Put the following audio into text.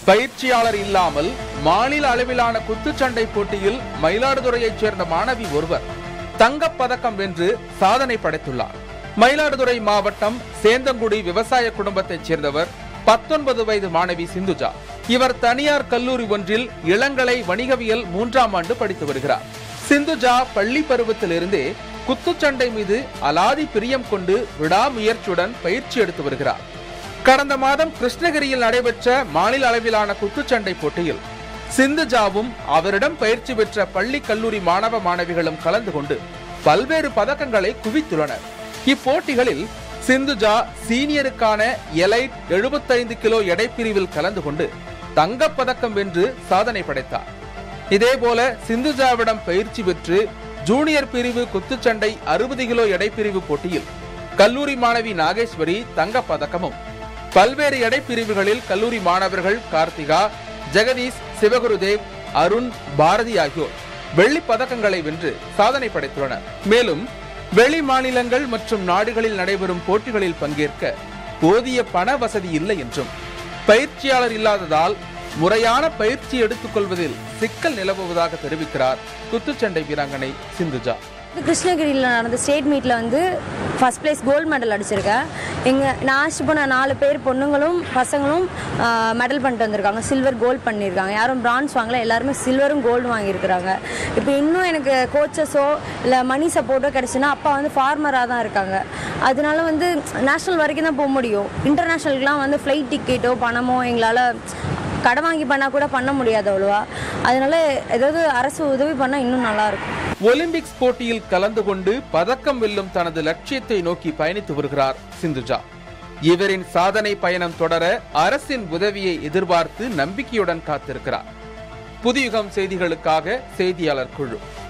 பயிற்சியாளர் இல்லாமல் மாநில அளவிலான குத்துச்சண்டை போட்டியில் மயிலாடுதுறையைச் சேர்ந்த மாணவி ஒருவர் தங்கப் பதக்கம் வென்று சாதனை படைத்துள்ளார் மயிலாடுதுறை மாவட்டம் சேந்தங்குடி விவசாய குடும்பத்தைச் சேர்ந்தவர் பத்தொன்பது வயது மாணவி சிந்துஜா இவர் தனியார் கல்லூரி ஒன்றில் இளங்கலை வணிகவியல் மூன்றாம் ஆண்டு படித்து வருகிறார் சிந்துஜா பள்ளி பருவத்திலிருந்தே குத்துச்சண்டை மீது அலாதி பிரியம் கொண்டு விடாமுயற்சியுடன் பயிற்சி எடுத்து வருகிறார் கடந்த மாதம் கிருஷ்ணகிரியில் நடைபெற்ற மாநில அளவிலான குத்துச்சண்டை போட்டியில் சிந்துஜாவும் அவரிடம் பயிற்சி பெற்ற பள்ளி கல்லூரி மாணவ மாணவிகளும் கலந்து கொண்டு பல்வேறு பதக்கங்களை குவித்துள்ளனர் இப்போட்டிகளில் சிந்துஜா சீனியருக்கான எலைட் 75 கிலோ எடைப்பிரிவில் கலந்து கொண்டு தங்கப் பதக்கம் வென்று சாதனை படைத்தார் இதேபோல சிந்துஜாவிடம் பயிற்சி பெற்று ஜூனியர் பிரிவு குத்துச்சண்டை அறுபது கிலோ எடைப்பிரிவு போட்டியில் கல்லூரி மாணவி நாகேஸ்வரி தங்கப் பதக்கமும் பல்வேறு எடைப்பிரிவுகளில் கல்லூரி மாணவர்கள் கார்த்திகா ஜெகதீஷ் சிவகுருதேவ் அருண் பாரதி ஆகியோர் வெள்ளிப் பதக்கங்களை வென்று சாதனை படைத்துள்ளனர் மேலும் வெளி மாநிலங்கள் மற்றும் நாடுகளில் நடைபெறும் போட்டிகளில் பங்கேற்க போதிய பண வசதி இல்லை என்றும் பயிற்சியாளர் இல்லாததால் முறையான பயிற்சி எடுத்துக்கொள்வதில் சிக்கல் நிலவுவதாக தெரிவிக்கிறார் குத்துச்சண்டை வீராங்கனை சிந்துஜா இது கிருஷ்ணகிரியில் நடந்த ஸ்டேட் மீட்டில் வந்து ஃபர்ஸ்ட் ப்ளேஸ் கோல்டு மெடல் அடிச்சிருக்கேன் எங்கள் நான் ஆசை போன நாலு பேர் பொண்ணுங்களும் பசங்களும் மெடல் பண்ணிட்டு வந்திருக்காங்க சில்வர் கோல்டு பண்ணியிருக்காங்க யாரும் பிரான்ஸ் வாங்கல எல்லாருமே சில்வரும் கோல்டு வாங்கியிருக்கிறாங்க இப்போ இன்னும் எனக்கு கோச்சஸோ இல்லை மணி சப்போர்ட்டோ கிடச்சுன்னா அப்பா வந்து ஃபார்மராக தான் இருக்காங்க அதனால வந்து நேஷ்னல் வரைக்கும் தான் போக முடியும் இன்டர்நேஷ்னலுக்குலாம் வந்து ஃப்ளைட் டிக்கெட்டோ பணமோ எங்களால் கடன் வாங்கி பண்ணால் கூட பண்ண முடியாது அவ்வளோவா அதனால ஏதாவது அரசு உதவி பண்ணால் இன்னும் நல்லாயிருக்கும் ஒலிம்பிக்ஸ் போட்டியில் கலந்து கொண்டு பதக்கம் வெல்லும் தனது லட்சியத்தை நோக்கி பயணித்து வருகிறார் சிந்துஜா இவரின் சாதனை பயணம் தொடர அரசின் உதவியை எதிர்பார்த்து நம்பிக்கையுடன் காத்திருக்கிறார் புதியுகம் செய்திகளுக்காக செய்தியாளர் குழு